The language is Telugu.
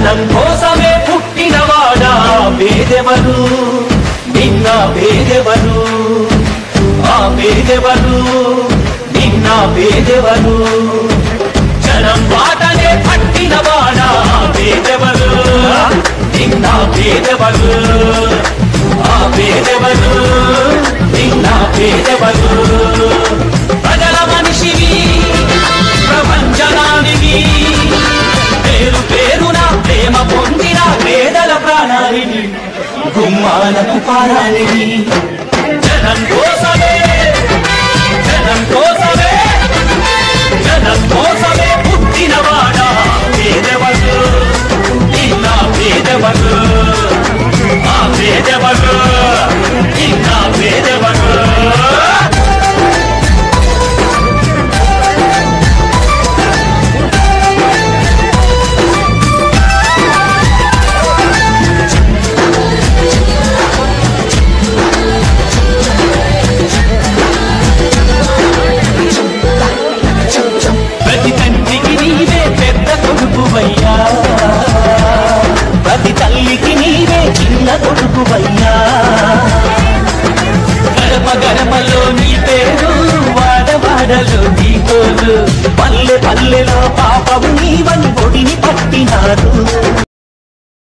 జనం కోసమే పుట్టినవాడా పేదెవరు నిన్న పేదెవరు ఆ పేదెవరు నిన్న పేదెవరు జనం బాటనే పట్టినవాడా పేదెవరు నిన్న పేదెవరు ఆ పేదెవరు నిన్న పేదెవరు ప్రజల మనిషివి ప్రపంచనానివి పేరు పేరున ప్రేమ పొందిన పేదల ప్రాణానివి గుమ్మాలకు పారానివి జనం కోసమే జనం కోసమే జనం కోసమే పుట్టినవాడా పేదవరు నిన్న పేదవరు ఆ పేదవరు నిన్న పేదవరు ప్రతి తండ్రికి నీవే పెద్ద కొడుకువయ్యా ప్రతి తల్లికి నీవే చిన్న కొడుకువయ్యా గడప గడపలో నీ పేరు వాడవాడలో నీ కోలు పల్లె పల్లెలో పాపము నీవని పొడిని పట్టినారు